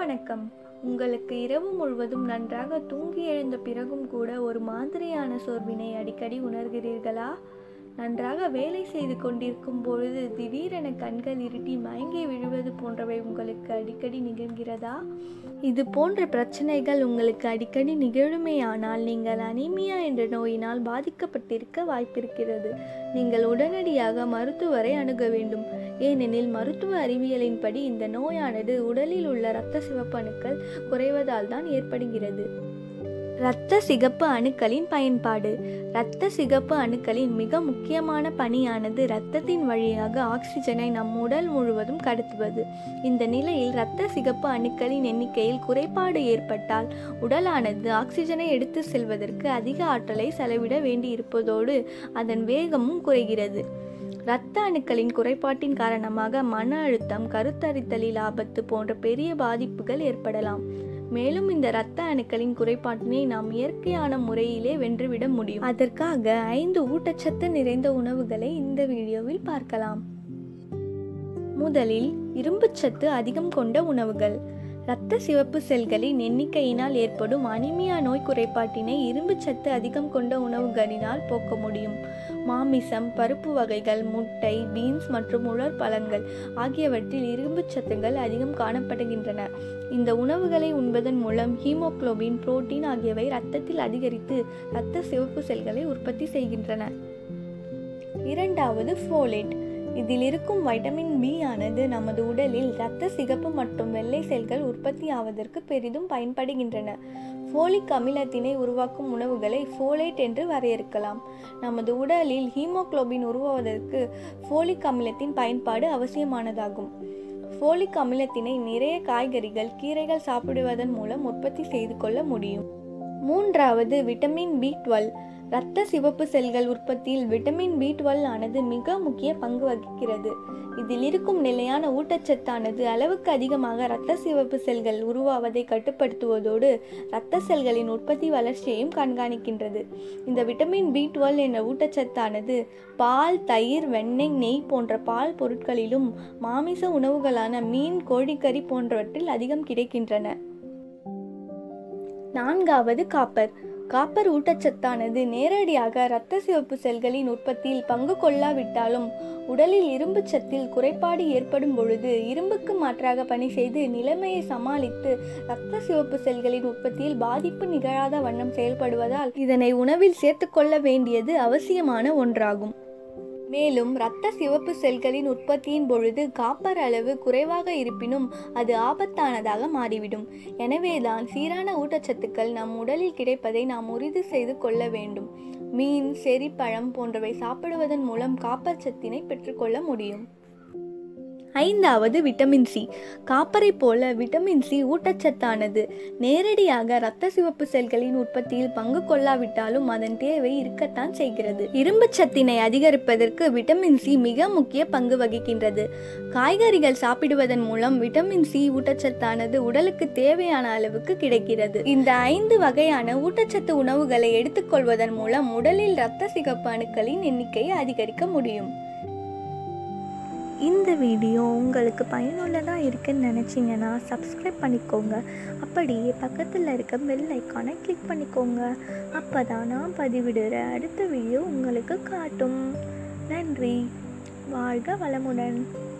வணக்கம் உங்களுக்கு இரவு முழுவதும் நன்றாக தூங்கி எழுந்த பிறகும் கூட ஒரு மாதிரியான சோர்வினை அடிக்கடி உணர்கிறீர்களா நன்றாக வேலை செய்து கொண்டிருக்கும் பொழுது திடீரென கண்கள் இருட்டி மயங்கி விழுவது போன்றவை உங்களுக்கு அடிக்கடி நிகழ்கிறதா இது போன்ற பிரச்சனைகள் உங்களுக்கு அடிக்கடி நிகழுமேயானால் நீங்கள் அனீமியா என்ற நோயினால் பாதிக்கப்பட்டிருக்க வாய்ப்பிருக்கிறது நீங்கள் உடனடியாக மருத்துவரை அணுக வேண்டும் ஏனெனில் மருத்துவ அறிவியலின்படி இந்த நோயானது உடலில் உள்ள இரத்த சிவப்பு அணுக்கள் குறைவதால் தான் ஏற்படுகிறது இரத்த சிகப்பு அணுக்களின் பயன்பாடு இரத்த சிகப்பு அணுக்களின் மிக முக்கியமான பணியானது இரத்தத்தின் வழியாக ஆக்சிஜனை நம் உடல் முழுவதும் கடத்துவது இந்த நிலையில் இரத்த சிகப்பு அணுக்களின் எண்ணிக்கையில் குறைபாடு ஏற்பட்டால் உடலானது ஆக்சிஜனை எடுத்து செல்வதற்கு அதிக ஆற்றலை செலவிட வேண்டியிருப்பதோடு அதன் வேகமும் குறைகிறது இரத்த அணுக்களின் குறைபாட்டின் காரணமாக மன அழுத்தம் கருத்தரித்தலில் ஆபத்து போன்ற பெரிய பாதிப்புகள் ஏற்படலாம் மேலும் இந்த இரத்த அணுக்களின் குறைபாட்டினை நாம் இயற்கையான முறையிலே வென்றுவிட முடியும் அதற்காக ஐந்து ஊட்டச்சத்து நிறைந்த உணவுகளை இந்த வீடியோவில் பார்க்கலாம் முதலில் இரும்புச்சத்து அதிகம் கொண்ட உணவுகள் இரத்த சிவப்பு செல்களின் எண்ணிக்கையினால் ஏற்படும் அனிமியா நோய் குறைபாட்டினை இரும்புச்சத்து அதிகம் கொண்ட உணவுகளினால் போக்க முடியும் மாமிசம் பருப்பு வகைகள் முட்டை பீன்ஸ் மற்றும் உலர் பழங்கள் ஆகியவற்றில் இரும்புச் சத்துக்கள் அதிகம் காணப்படுகின்றன இந்த உணவுகளை உண்பதன் மூலம் ஹீமோகுளோபின் புரோட்டீன் ஆகியவை இரத்தத்தில் அதிகரித்து இரத்த சிவப்பு செல்களை உற்பத்தி செய்கின்றன இரண்டாவது ஃபோலேட் இதில் இருக்கும் வைட்டமின் பி ஆனது நமது உடலில் இரத்த சிகப்பு மற்றும் வெள்ளை செல்கள் உற்பத்தி ஆவதற்கு பெரிதும் பயன்படுகின்றன ஃபோலிக் அமிலத்தினை உருவாக்கும் உணவுகளை ஃபோலேட் என்று வரையறுக்கலாம் நமது உடலில் ஹீமோகுளோபின் உருவாவதற்கு ஃபோலிக் அமிலத்தின் பயன்பாடு அவசியமானதாகும் ஃபோலிக் அமிலத்தினை நிறைய காய்கறிகள் கீரைகள் சாப்பிடுவதன் மூலம் உற்பத்தி செய்து கொள்ள முடியும் மூன்றாவது விட்டமின் பி டுவெல் இரத்த சிவப்பு செல்கள் உற்பத்தியில் விட்டமின் பி டுவெல் ஆனது மிக முக்கிய பங்கு வகிக்கிறது இதில் இருக்கும் நிலையான ஊட்டச்சத்தானது அளவுக்கு அதிகமாக இரத்த சிவப்பு செல்கள் உருவாவதை கட்டுப்படுத்துவதோடு இரத்த செல்களின் உற்பத்தி வளர்ச்சியையும் கண்காணிக்கின்றது இந்த விட்டமின் பி டுவெல் என்ற ஊட்டச்சத்தானது பால் தயிர் வெண்ணெய் நெய் போன்ற பால் பொருட்களிலும் மாமிச உணவுகளான மீன் கோழிக்கறி போன்றவற்றில் அதிகம் கிடைக்கின்றன நான்காவது காப்பர் காப்பர் ஊட்டச்சத்தானது நேரடியாக இரத்த சிவப்பு செல்களின் உற்பத்தியில் பங்கு கொள்ளாவிட்டாலும் உடலில் இரும்பு சத்தில் குறைபாடு ஏற்படும் பொழுது இரும்புக்கு மாற்றாக பணி செய்து நிலைமையை சமாளித்து இரத்த சிவப்பு செல்களின் உற்பத்தியில் பாதிப்பு நிகழாத வண்ணம் செயல்படுவதால் இதனை உணவில் சேர்த்துக்கொள்ள வேண்டியது அவசியமான ஒன்றாகும் மேலும் இரத்த சிவப்பு செல்களின் உற்பத்தியின் பொழுது காப்பர் அளவு குறைவாக இருப்பினும் அது ஆபத்தானதாக மாறிவிடும் எனவேதான் சீரான ஊட்டச்சத்துக்கள் நம் உடலில் கிடைப்பதை நாம் உறுதி செய்து கொள்ள வேண்டும் மீன் செரிப்பழம் போன்றவை சாப்பிடுவதன் மூலம் காப்பர் சத்தினை பெற்றுக்கொள்ள முடியும் ஐந்தாவது விட்டமின் சி காப்பரை போல விட்டமின் சி ஊட்டச்சத்தானது நேரடியாக இரத்த சிவப்பு செல்களின் உற்பத்தியில் பங்கு கொள்ளாவிட்டாலும் அதன் தேவை இருக்கத்தான் செய்கிறது இரும்பு சத்தினை அதிகரிப்பதற்கு விட்டமின் சி மிக முக்கிய பங்கு வகிக்கின்றது காய்கறிகள் சாப்பிடுவதன் மூலம் விட்டமின் சி ஊட்டச்சத்தானது உடலுக்கு தேவையான அளவுக்கு கிடைக்கிறது இந்த ஐந்து வகையான ஊட்டச்சத்து உணவுகளை எடுத்துக்கொள்வதன் மூலம் உடலில் இரத்த சிகப்பு அணுக்களின் எண்ணிக்கையை அதிகரிக்க முடியும் இந்த வீடியோ உங்களுக்கு பயனுள்ளதாக இருக்குன்னு நினச்சிங்கன்னா சப்ஸ்கிரைப் பண்ணிக்கோங்க அப்படியே பக்கத்தில் இருக்க பெல் ஐக்கானை கிளிக் பண்ணிக்கோங்க அப்போ தான் நான் பதிவிடுற அடுத்த வீடியோ உங்களுக்கு காட்டும் நன்றி வாழ்க வளமுடன்